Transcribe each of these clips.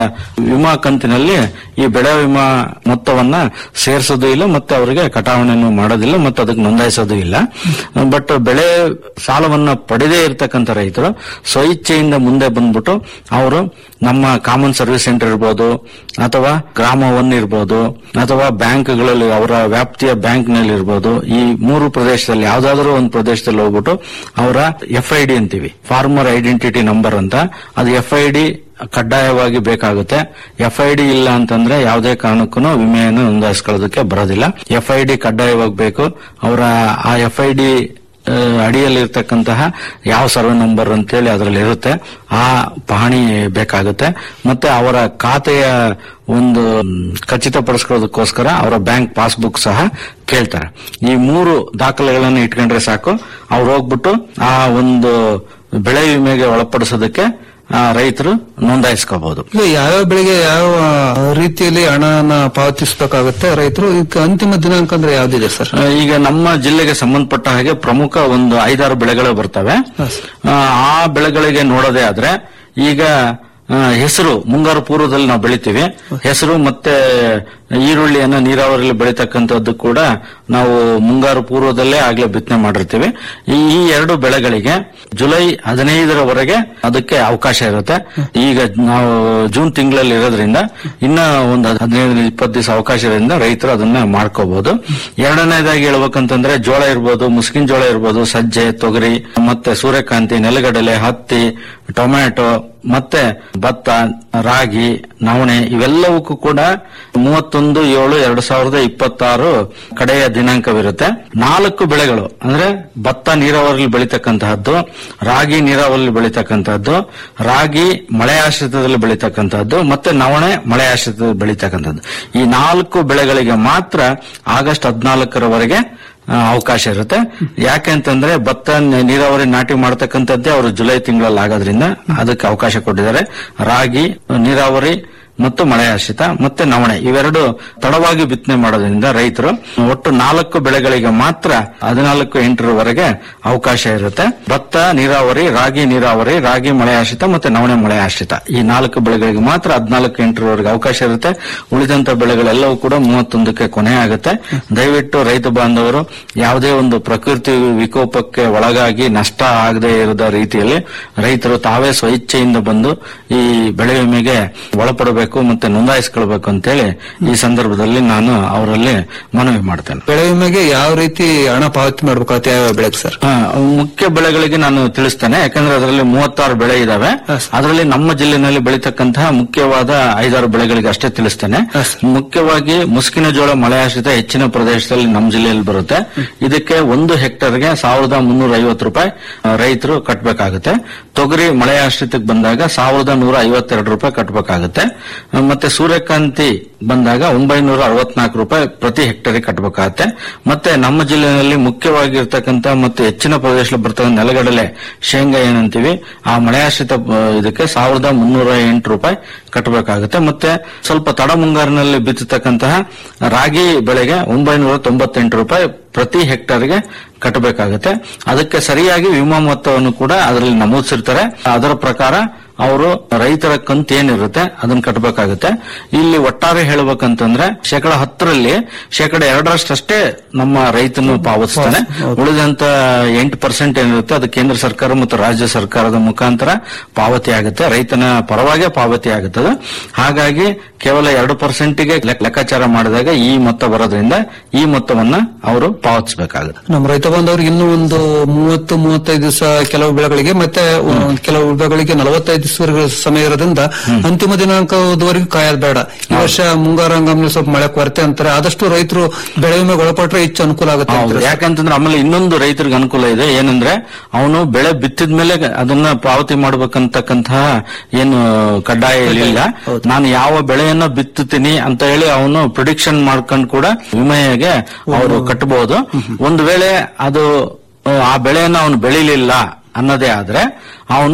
ವಿಮಾ ಕಂತಿನಲ್ಲಿ ಈ ಬೆಳೆ ವಿಮಾ ಮೊತ್ತವನ್ನ ಸೇರಿಸೋದು ಇಲ್ಲ ಮತ್ತೆ ಅವರಿಗೆ ಕಟಾವಣೆಯನ್ನು ಮಾಡೋದಿಲ್ಲ ಮತ್ತೆ ಅದಕ್ಕೆ ನೋಂದಾಯಿಸೋದು ಇಲ್ಲ ಬಟ್ ಬೆಳೆ ಸಾಲವನ್ನ ಪಡೆದೇ ಇರತಕ್ಕಂತ ರೈತರು ಸ್ವಇಚ್ಛೆಯಿಂದ ಮುಂದೆ ಬಂದ್ಬಿಟ್ಟು ಅವರು ನಮ್ಮ ಕಾಮನ್ ಸರ್ವಿಸ್ ಸೆಂಟರ್ ಇರ್ಬೋದು ಅಥವಾ ಗ್ರಾಮ ಒನ್ ಇರ್ಬೋದು ಅಥವಾ ಬ್ಯಾಂಕ್ಗಳಲ್ಲಿ ಅವರ ವ್ಯಾಪ್ತಿಯ ಬ್ಯಾಂಕ್ ನಲ್ಲಿ ಇರ್ಬೋದು ಈ ಮೂರು ಪ್ರದೇಶದಲ್ಲಿ ಯಾವ್ದಾದ್ರು ಒಂದು ಪ್ರದೇಶದಲ್ಲಿ ಹೋಗ್ಬಿಟ್ಟು ಅವರ ಎಫ್ ಐ ಡಿ ಅಂತೀವಿ ಫಾರ್ಮರ್ ಐಡೆಂಟಿಟಿ ನಂಬರ್ ಅಂತ ಅದು ಎಫ್ ಐ ಡಿ ಕಡ್ಡಾಯವಾಗಿ ಬೇಕಾಗುತ್ತೆ ಎಫ್ ಐ ಡಿ ಇಲ್ಲ ಅಂತಂದ್ರೆ ಯಾವುದೇ ಕಾರಣಕ್ಕೂ ವಿಮೆಯನ್ನು ನೋಂದಾಯಿಸ್ಕೊಳ್ಳೋದಕ್ಕೆ ಬರೋದಿಲ್ಲ ಎಫ್ ಐ ಡಿ ಕಡ್ಡಾಯವಾಗಿ ಬೇಕು ಅವರ ಆ ಎಫ್ ಐ ಡಿ ಅಡಿಯಲ್ಲಿರ್ತಕ್ಕಂತಹ ಯಾವ ಸರ್ವೆ ನಂಬರ್ ಅಂತೇಳಿ ಅದರಲ್ಲಿ ಇರುತ್ತೆ ಆ ಪಹಣಿ ಬೇಕಾಗುತ್ತೆ ಮತ್ತೆ ಅವರ ಖಾತೆಯ ಒಂದು ಮ್, ಖಚಿತಪಡಿಸ್ಕೊಳ್ಳೋದಕ್ಕೋಸ್ಕರ ಅವರ ಬ್ಯಾಂಕ್ ಪಾಸ್ಬುಕ್ ಸಹ ಕೇಳ್ತಾರೆ ಈ ಮೂರು ದಾಖಲೆಗಳನ್ನು ಇಟ್ಕೊಂಡ್ರೆ ಸಾಕು ಅವ್ರು ಹೋಗ್ಬಿಟ್ಟು ಆ ಒಂದು ಬೆಳೆ ವಿಮೆಗೆ ಒಳಪಡಿಸೋದಕ್ಕೆ ಆ, ರೈತರು ನೋಂದಾಯಿಸ್ಕೋಬಹುದು ಈಗ ಯಾವ್ಯಾವ ಬೆಳೆಗೆ ಯಾವ ರೀತಿಯಲ್ಲಿ ಹಣನ ಪಾವತಿಸಬೇಕಾಗುತ್ತೆ ರೈತರು ಇದಕ್ಕೆ ಅಂತಿಮ ದಿನಾಂಕ ಅಂದ್ರೆ ಯಾವ್ದಿದೆ ಸರ್ ಆ, ಈಗ ನಮ್ಮ ಜಿಲ್ಲೆಗೆ ಸಂಬಂಧಪಟ್ಟ ಹಾಗೆ ಪ್ರಮುಖ ಒಂದು ಐದಾರು ಬೆಳೆಗಳು ಬರ್ತವೆ ಆ, ಆ ಬೆಳೆಗಳಿಗೆ ನೋಡೋದೇ ಆದ್ರೆ ಈಗ ಆ, ಹೆಸರು ಮುಂಗಾರು ಪೂರ್ವದಲ್ಲಿ ನಾವು ಬೆಳಿತೀವಿ ಹೆಸರು ಮತ್ತೆ ಈರುಳ್ಳಿಯನ್ನ ನೀರಾವರಿಯಲ್ಲಿ ಬೆಳೀತಕ್ಕಂಥದ್ದು ಕೂಡ ನಾವು ಮುಂಗಾರು ಪೂರ್ವದಲ್ಲೇ ಆಗ್ಲೇ ಬಿತ್ತನೆ ಮಾಡಿರ್ತೀವಿ ಈ ಈ ಎರಡು ಬೆಳೆಗಳಿಗೆ ಜುಲೈ ಹದಿನೈದರವರೆಗೆ ಅದಕ್ಕೆ ಅವಕಾಶ ಇರುತ್ತೆ ಈಗ ನಾವು ಜೂನ್ ತಿಂಗಳಲ್ಲಿ ಇರೋದ್ರಿಂದ ಇನ್ನ ಒಂದು ಹದಿನೈದು ಇಪ್ಪತ್ತು ದಿವಸ ಅವಕಾಶ ಇರೋದ್ರಿಂದ ರೈತರು ಅದನ್ನ ಮಾಡ್ಕೋಬಹುದು ಎರಡನೇದಾಗಿ ಹೇಳ್ಬೇಕಂತಂದ್ರೆ ಜೋಳ ಇರ್ಬೋದು ಮುಸ್ಕಿನ್ ಜೋಳ ಇರ್ಬೋದು ಸಜ್ಜೆ ತೊಗರಿ ಮತ್ತೆ ಸೂರ್ಯಕಾಂತಿ ನೆಲಗಡಲೆ ಹತ್ತಿ ಟೊಮ್ಯಾಟೊ ಮತ್ತೆ ಭತ್ತ ರಾಗಿ ನವಣೆ ಇವೆಲ್ಲವಕ್ಕೂ ಕೂಡ ಮೂವತ್ತೊಂದು ಏಳು ಎರಡು ಸಾವಿರದ ಇಪ್ಪತ್ತಾರು ಕಡೆಯ ದಿನಾಂಕವಿರುತ್ತೆ ನಾಲ್ಕು ಬೆಳೆಗಳು ಅಂದ್ರೆ ಭತ್ತ ನೀರಾವರಿಯಲ್ಲಿ ಬೆಳೀತಕ್ಕಂತಹದ್ದು ರಾಗಿ ನೀರಾವರಿಯಲ್ಲಿ ಬೆಳೀತಕ್ಕಂತಹದ್ದು ರಾಗಿ ಮಳೆ ಆಶ್ರಿತದಲ್ಲಿ ಬೆಳೀತಕ್ಕಂತಹದ್ದು ಮತ್ತೆ ನವಣೆ ಮಳೆ ಆಶ್ರಿತದಲ್ಲಿ ಬೆಳೀತಕ್ಕಂಥದ್ದು ಈ ನಾಲ್ಕು ಬೆಳೆಗಳಿಗೆ ಮಾತ್ರ ಆಗಸ್ಟ್ ಹದಿನಾಲ್ಕರವರೆಗೆ ಆ, ಅವಕಾಶ ಇರುತ್ತೆ ಯಾಕೆ ಅಂತಂದ್ರೆ ಭತ್ತ ನ- ನೀರಾವರಿ ನಾಟಿ ಮಾಡ್ತಕ್ಕಂಥದ್ದೇ ಅವರು ಜುಲೈ ತಿಂಗಳಲ್ಲಿ ಆಗೋದ್ರಿಂದ ಅದಕ್ಕೆ ಅವಕಾಶ ಕೊಟ್ಟಿದ್ದಾರೆ ರಾಗಿ ನೀರಾವರಿ ಮತ್ತು ಮಳೆ ಆಶ್ರಿತ ಮತ್ತೆ ನವಣೆ ಇವೆರಡು ತಡವಾಗಿ ಬಿತ್ತನೆ ಮಾಡೋದ್ರಿಂದ ರೈತರು ಒಟ್ಟು ನಾಲ್ಕು ಬೆಳೆಗಳಿಗೆ ಮಾತ್ರ ಹದಿನಾಲ್ಕು ಎಂಟರವರೆಗೆ ಅವಕಾಶ ಇರುತ್ತೆ ಭತ್ತ ನೀರಾವರಿ ರಾಗಿ ನೀರಾವರಿ ರಾಗಿ ಮಳೆ ಆಶ್ರಿತ ಮತ್ತೆ ನವಣೆ ಮಳೆ ಆಶ್ರಿತ ಈ ನಾಲ್ಕು ಬೆಳೆಗಳಿಗೆ ಮಾತ್ರ ಹದಿನಾಲ್ಕು ಎಂಟರವರೆಗೆ ಅವಕಾಶ ಇರುತ್ತೆ ಉಳಿದಂತ ಬೆಳೆಗಳೆಲ್ಲವೂ ಕೂಡ ಮೂವತ್ತೊಂದಕ್ಕೆ ಕೊನೆ ಆಗುತ್ತೆ ದಯವಿಟ್ಟು ರೈತ ಬಾಂಧವರು ಯಾವುದೇ ಒಂದು ಪ್ರಕೃತಿ ವಿಕೋಪಕ್ಕೆ ಒಳಗಾಗಿ ನಷ್ಟ ಆಗದೆ ಇರದ ರೀತಿಯಲ್ಲಿ ರೈತರು ತಾವೇ ಸ್ವಇಚ್ಛೆಯಿಂದ ಬಂದು ಈ ಬೆಳೆ ವಿಮೆಗೆ ಒಳಪಡಬೇಕು ಮತ್ತೆ ನೋಂದಾಯಿಸಿಕೊಳ್ಬೇಕು ಅಂತೇಳಿ ಈ ಸಂದರ್ಭದಲ್ಲಿ ನಾನು ಅವರಲ್ಲಿ ಮನವಿ ಮಾಡ್ತೇನೆ ಬೆಳೆ ವಿಮೆಗೆ ಯಾವ ರೀತಿ ಹಣ ಪಾವತಿ ಮಾಡ್ಬೇಕಾಗುತ್ತೆ ಯಾವ ಬೆಳೆಗೆ ಸರ್ ಆ, ಮುಖ್ಯ ಬೆಳೆಗಳಿಗೆ ನಾನು ತಿಳಿಸ್ತೇನೆ ಯಾಕಂದ್ರೆ ಅದರಲ್ಲಿ ಮೂವತ್ತಾರು ಬೆಳೆ ಇದಾವೆ ಅದರಲ್ಲಿ ನಮ್ಮ ಜಿಲ್ಲೆನಲ್ಲಿ ಬೆಳೀತಕ್ಕಂತಹ ಮುಖ್ಯವಾದ ಐದಾರು ಬೆಳೆಗಳಿಗೆ ಅಷ್ಟೇ ತಿಳಿಸ್ತೇನೆ ಮುಖ್ಯವಾಗಿ ಮುಸ್ಕಿನ ಜೋಳ ಮಳೆ ಆಶ್ರಿತ ಹೆಚ್ಚಿನ ಪ್ರದೇಶದಲ್ಲಿ ನಮ್ಮ ಜಿಲ್ಲೆಯಲ್ಲಿ ಬರುತ್ತೆ ಇದಕ್ಕೆ ಒಂದು ಹೆಕ್ಟರ್ಗೆ ಸಾವಿರದ ಮುನ್ನೂರ ಐವತ್ತು ರೂಪಾಯಿ ಆ, ರೈತರು ಕಟ್ಟಬೇಕಾಗುತ್ತೆ ತೊಗರಿ ಮಳೆ ಆಶ್ರಿತಕ್ಕೆ ಬಂದಾಗ ಸಾವಿರದ ನೂರ ಐವತ್ತೆರಡು ರೂಪಾಯಿ ಕಟ್ಟಬೇಕಾಗುತ್ತೆ ಆ, ಮತ್ತೆ ಸೂರ್ಯಕಾಂತಿ ಬಂದಾಗ ಒಂಬೈನೂರ ಅರವತ್ನಾಲ್ಕು ರೂಪಾಯಿ ಪ್ರತಿ ಹೆಕ್ಟರ್ಗೆ ಕಟ್ಟಬೇಕಾಗತ್ತೆ ಮತ್ತೆ ನಮ್ಮ ಜಿಲ್ಲೆಯಲ್ಲಿ ಮುಖ್ಯವಾಗಿರ್ತಕ್ಕಂಥ ಮತ್ತು ಹೆಚ್ಚಿನ ಪ್ರದೇಶದಲ್ಲಿ ಬರ್ತಕ್ಕಂಥ ನೆಲಗಡಲೆ ಶೇಂಗಾ ಏನಂತೀವಿ ಆ ಮಳೆಯಾಶ್ರಿತ ಆ, ಇದಕ್ಕೆ ಸಾವಿರದ ಮುನ್ನೂರ ಎಂಟು ರೂಪಾಯಿ ಕಟ್ಟಬೇಕಾಗುತ್ತೆ ಮತ್ತೆ ಸ್ವಲ್ಪ ತಡ ಮುಂಗಾರಿನಲ್ಲಿ ಬಿತ್ತತಕ್ಕಂತಹ ರಾಗಿ ಬೆಳೆಗೆ ಒಂಬೈನೂರ ತೊಂಬತ್ತೆಂಟು ರೂಪಾಯಿ ಪ್ರತಿ ಹೆಕ್ಟರ್ಗೆ ಕಟ್ಟಬೇಕಾಗುತ್ತೆ ಅದಕ್ಕೆ ಸರಿಯಾಗಿ ವಿಮಾ ಮೊತ್ತವನ್ನು ಕೂಡ ಅದರಲ್ಲಿ ನಮೂದಿಸಿರ್ತಾರೆ ಅದರ ಪ್ರಕಾರ ಅವರು ರೈತರ ಕಂತು ಏನಿರುತ್ತೆ ಅದನ್ನ ಕಟ್ಟಬೇಕಾಗುತ್ತೆ ಇಲ್ಲಿ ಒಟ್ಟಾರೆ ಹೇಳ್ಬೇಕಂತಂದ್ರೆ ಶೇಕಡ ಹತ್ತರಲ್ಲಿ ಶೇಕಡ ಎರಡರಷ್ಟೇ ನಮ್ಮ ರೈತನು ಪಾವತಿಸ್ತಾನೆ ಉಳಿದಂತ ಎಂಟು ಪರ್ಸೆಂಟ್ ಏನಿರುತ್ತೆ ಅದು ಕೇಂದ್ರ ಸರ್ಕಾರ ಮತ್ತು ರಾಜ್ಯ ಸರ್ಕಾರದ ಮುಖಾಂತರ ಪಾವತಿ ಆಗುತ್ತೆ ರೈತನ ಪರವಾಗೇ ಪಾವತಿ ಆಗುತ್ತದೆ ಹಾಗಾಗಿ ಕೇವಲ ಎರಡು ಪರ್ಸೆಂಟ್ಗೆ ಲೆಕ್ಕಾಚಾರ ಮಾಡಿದಾಗ ಈ ಮೊತ್ತ ಬರೋದ್ರಿಂದ ಈ ಮೊತ್ತವನ್ನ ಅವರು ಪಾವತಿಸಬೇಕಾಗುತ್ತೆ ನಮ್ಮ ರೈತ ಬಾಂಧವರಿಗೆ ಇನ್ನೂ ಒಂದು ಮೂವತ್ತು ಮೂವತ್ತೈದು ದಿವಸ ಕೆಲವು ಬೆಳೆಗಳಿಗೆ ಮತ್ತೆ ಒಂದ್ ಕೆಲವು ಬೆಳೆಗಳಿಗೆ ನಲವತ್ತೈದು ದಿವಸವರೆಗೆ ಸಮಯ ಇರೋದ್ರಿಂದ ಅಂತಿಮ ದಿನಾಂಕದವರೆಗೂ ಕಾಯೋದು ಬೇಡ ಈ ವರ್ಷ ಮುಂಗಾರು ಹಂಗಾಮಿನಲ್ಲಿ ಸ್ವಲ್ಪ ಮಳೆ ಕೊರತೆ ಅಂತಾರೆ ಆದಷ್ಟು ರೈತರು ಬೆಳೆ ವಿಮೆಗೆ ಒಳಪಟ್ರೆ ಹೆಚ್ಚು ಅನುಕೂಲ ಆಗುತ್ತೆ ಹೌದು ಅಂತಾರೆ. ಯಾಕಂತಂದ್ರೆ ಆಮೇಲೆ ಇನ್ನೊಂದು ರೈತರಿಗೆ ಅನುಕೂಲ ಇದೆ ಏನಂದ್ರೆ ಅವನು ಬೆಳೆ ಬಿತ್ತಿದ ಮೇಲೆ ಅದನ್ನ ಪಾವತಿ ಮಾಡ್ಬೇಕಂತಕ್ಕಂತಹ ಏನು ಕಡ್ಡಾಯ ಇಲ್ಲ ನಾನು ಯಾವ ಬೆಳೆಯನ್ನ ಬಿತ್ತುತ್ತೀನಿ ಅಂತ ಹೇಳಿ ಅವನು ಪ್ರಿಡಿಕ್ಷನ್ ಮಾಡ್ಕೊಂಡು ಕೂಡ ವಿಮೆಗೆ ಅವರು ಕಟ್ಟಬಹುದು ಒಂದು ವೇಳೆ ಅದು ಆ, ಆ ಬೆಳೆಯನ್ನ ಅವನು ಬೆಳಿಲಿಲ್ಲ ಅನ್ನೋದೇ ಆದ್ರೆ ಅವನು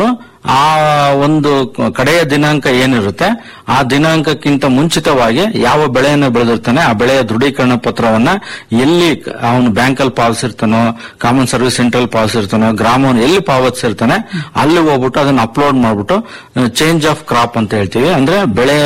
ಆ ಒಂದು ಕಡೆಯ ದಿನಾಂಕ ಏನಿರುತ್ತೆ ಆ ದಿನಾಂಕಕ್ಕಿಂತ ಮುಂಚಿತವಾಗಿ ಯಾವ ಬೆಳೆಯನ್ನು ಬೆಳೆದಿರ್ತಾನೆ ಆ ಬೆಳೆಯ ದೃಢೀಕರಣ ಪತ್ರವನ್ನ ಎಲ್ಲಿ ಅವನು ಬ್ಯಾಂಕಲ್ಲಿ ಪಾವತಿಸಿರ್ತಾನೋ ಕಾಮನ್ ಸರ್ವಿಸ್ ಸೆಂಟ್ರಲ್ ಪಾವತಿಸಿರ್ತಾನೋ ಗ್ರಾಮವನ್ನು ಎಲ್ಲಿ ಪಾವತಿಸಿರ್ತಾನೆ ಅಲ್ಲಿ ಹೋಗ್ಬಿಟ್ಟು ಅದನ್ನ ಅಪ್ಲೋಡ್ ಮಾಡ್ಬಿಟ್ಟು ಚೇಂಜ್ ಆಫ್ ಕ್ರಾಪ್ ಅಂತ ಹೇಳ್ತೀವಿ ಅಂದ್ರೆ ಬೆಳೆ